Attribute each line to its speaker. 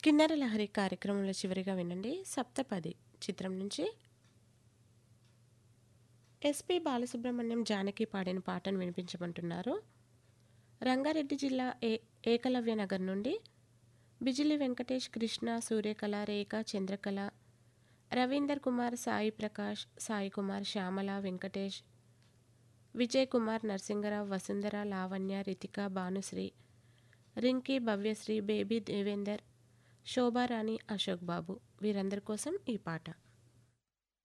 Speaker 1: కిన్నెర లహరి కార్యక్రమంలో చివరిగా వినండి సప్తపది చిత్రం నుంచి ఎస్పి బాలసుబ్రహ్మణ్యం జానకి పాడిన పాటను వినిపించమంటున్నారు రంగారెడ్డి జిల్లా ఏ ఏకలవ్య నగర్ నుండి బిజిలి వెంకటేష్ కృష్ణ సూర్యకళ రేఖ చంద్రకళ రవీందర్ కుమార్ సాయి ప్రకాష్ సాయి కుమార్ శ్యామల వెంకటేష్ విజయ్ కుమార్ నరసింగరావు వసుంధర లావణ్య రితిక భానుశ్రీ రింకీ భవ్యశ్రీ బేబీ దేవేందర్ శోభారాణి అశోక్ బాబు వీరందరి కోసం ఈ పాట